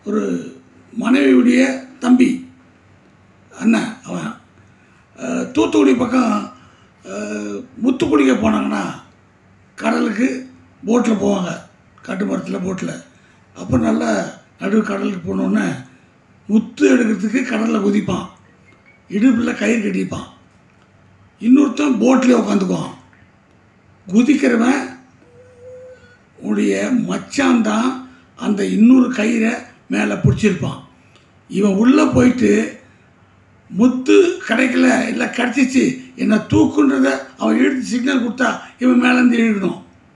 ஒரு மனைவியுடைய தம்பி அண்ணன் அவன் அஹ், தூத்துக்குடி பக்கம் அஹ், முத்து குடிக்க போனாங்கன்னா கடலுக்கு போட்டில் போவாங்க கட்டுமரத்தில் போட்டில் அப்போ நல்லா நடு கடலுக்கு போனோடனே முத்து எடுக்கிறதுக்கு கடலில் குதிப்பான் இடுப்பில் கயிறு கட்டிப்பான் இன்னொருத்தன் போட்லேயே உட்காந்துக்குவான் குதிக்கிறவன் உடைய மச்சான் தான் அந்த இன்னொரு கயிறை மேலே பிடிச்சிருப்பான் இவன் உள்ளே போயிட்டு முத்து கிடைக்கல இல்லை கிடச்சிச்சு என்னை தூக்குன்றத அவன் இழுத்து சிக்னல் கொடுத்தா இவன் மேலேருந்து இழுக்கணும்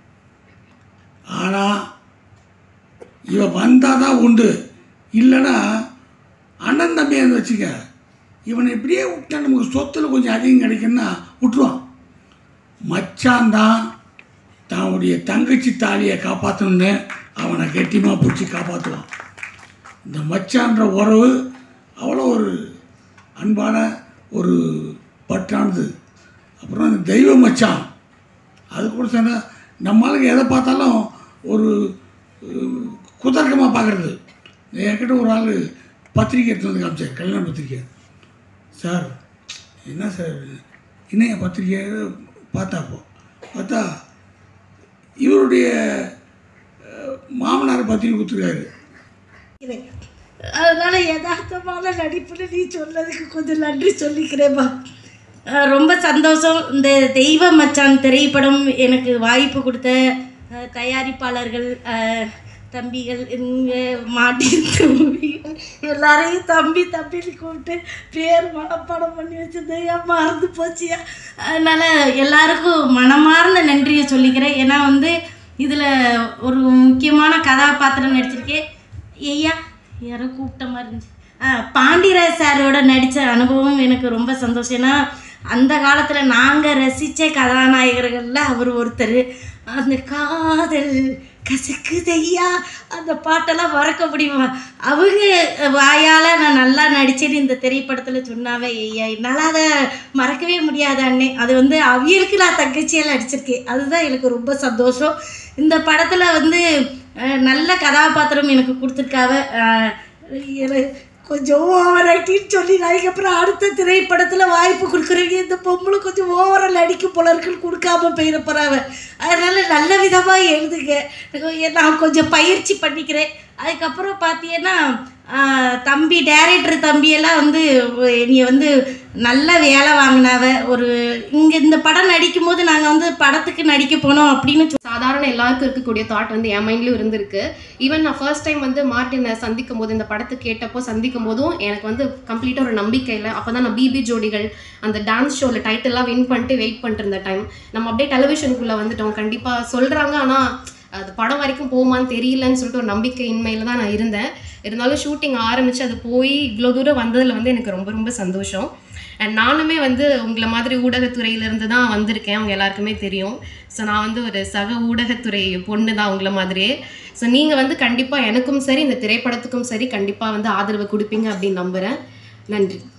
ஆனால் இவன் வந்தால் தான் உண்டு இல்லைன்னா அண்ணன் தம்பியை வச்சுக்க இவனை இப்படியே விட்டா நமக்கு சொத்தில் கொஞ்சம் அதிகம் கிடைக்குன்னா விட்டுருவான் மச்சான் தான் தன்னுடைய தங்கச்சி தாலியை காப்பாற்றணுன்னு அவனை கெட்டியமாக பிடிச்சி காப்பாற்றுவான் இந்த மச்சான்ற உறவு அவ்வளோ ஒரு அன்பான ஒரு பற்றானது அப்புறம் இந்த தெய்வ மச்சான் அது கூட சொன்ன நம்மளுக்கு எதை பார்த்தாலும் ஒரு குதர்க்கமாக பார்க்குறது என்கிட்ட ஒரு ஆள் பத்திரிக்கை எடுத்து வந்து காமிச்சார் கல்யாண பத்திரிக்கை சார் என்ன சார் இணைய பத்திரிக்கை பார்த்தாப்போ பார்த்தா இவருடைய அஹ், மாமனார் பத்திரிக்கை கொடுத்துருக்காரு அதனால யதார்த்தமான நடிப்புன்னு நீ சொன்னதுக்கு கொஞ்சம் நன்றி சொல்லிக்கிறேம்மா அஹ் ரொம்ப சந்தோஷம் இந்த தெய்வ மச்சான் திரைப்படம் எனக்கு வாய்ப்பு கொடுத்த அஹ், தயாரிப்பாளர்கள் அஹ், தம்பிகள் இங்கே மாட்டி தம்பிகள் எல்லாரையும் தம்பி தம்பின்னு கூப்பிட்டு பேர் மனப்பாடம் பண்ணி வச்சிருந்தேன் ஏன் மறந்து போச்சியா அதனால் எல்லாருக்கும் மனமார்ந்த நன்றியை சொல்லிக்கிறேன் ஏன்னா வந்து இதில் ஒரு முக்கியமான கதாபாத்திரம் நடிச்சிருக்கேன் ஐயா யாரோ கூப்பிட்ட மாதிரி இருந்துச்சு ஆ பாண்டியராஜ் சாரோட நடித்த அனுபவம் எனக்கு ரொம்ப சந்தோஷம் ஏன்னா அந்த காலத்தில் நாங்கள் ரசித்த கதாநாயகர்களில் அவர் ஒருத்தர் அந்த காதல் கசக்குதையா அந்த பாட்டெல்லாம் மறக்க முடியுமா அவங்க வாயால் நான் நல்லா நடிச்சேன்னு இந்த திரைப்படத்தில் சொன்னாவே ஐயா என்னால் அதை மறக்கவே முடியாது அண்ணே அது வந்து அவியலுக்கு நான் தங்கச்சியாக நடிச்சிருக்கேன் அதுதான் எனக்கு ரொம்ப சந்தோஷம் இந்த படத்தில் வந்து அஹ், நல்ல கதாபாத்திரம் எனக்கு கொடுத்துருக்காவ அஹ், எனக்கு கொஞ்சம் ஓவர் ஆக்டின்னு சொல்லி அதுக்கப்புறம் அடுத்த திரைப்படத்தில் வாய்ப்பு கொடுக்குறீங்க இந்த பொம்பளை கொஞ்சம் ஓவரால் நடிக்கும் போல இருக்குன்னு கொடுக்காம போயிட போகிறாவ அதனால நல்ல விதமாக எழுதுங்க நான் கொஞ்சம் பயிற்சி பண்ணிக்கிறேன் அதுக்கப்புறம் பார்த்தீங்கன்னா ஆஹ், தம்பி டேரக்டர் தம்பியெல்லாம் வந்து நீ வந்து நல்ல வேலை வாங்கினாவ ஒரு இங்கே இந்த படம் நடிக்கும்போது நாங்கள் வந்து படத்துக்கு நடிக்க போனோம் அப்படின்னு சொ- சாதாரண எல்லாருக்கும் இருக்கக்கூடிய தாட் வந்து என் மைண்ட்லயும் இருந்திருக்கு ஈவன் நான் ஃபர்ஸ்ட் டைம் வந்து மார்ட்டினை சந்திக்கும் போது இந்த படத்தை கேட்டப்போ சந்திக்கும் போதும் எனக்கு வந்து கம்ப்ளீட்டாக ஒரு நம்பிக்கை இல்லை அப்போ தான் நான் பிபி ஜோடிகள் அந்த டான்ஸ் ஷோவில் டைட்டில்லாம் வின் பண்ணிட்டு வெயிட் பண்ணிட்டு இருந்த டைம் நம்ம அப்படியே டெலிவிஷனுக்குள்ளே வந்துட்டோம் கண்டிப்பாக சொல்கிறாங்க ஆனால் அது படம் வரைக்கும் போகுமான்னு தெரியலன்னு சொல்லிட்டு ஒரு நம்பிக்கை இன்மையில் தான் நான் இருந்தேன் இருந்தாலும் ஷூட்டிங் ஆரம்பித்து அது போய் இவ்வளோ தூரம் வந்ததில் வந்து எனக்கு ரொம்ப ரொம்ப சந்தோஷம் அண்ட் நானுமே வந்து உங்களை மாதிரி ஊடகத்துறையிலேருந்து தான் வந்திருக்கேன் அவங்க எல்லாருக்குமே தெரியும் ஸோ நான் வந்து ஒரு சக ஊடகத்துறை பொண்ணு தான் உங்களை மாதிரியே ஸோ நீங்கள் வந்து கண்டிப்பாக எனக்கும் சரி இந்த திரைப்படத்துக்கும் சரி கண்டிப்பாக வந்து ஆதரவு கொடுப்பீங்க அப்படின்னு நம்புகிறேன் நன்றி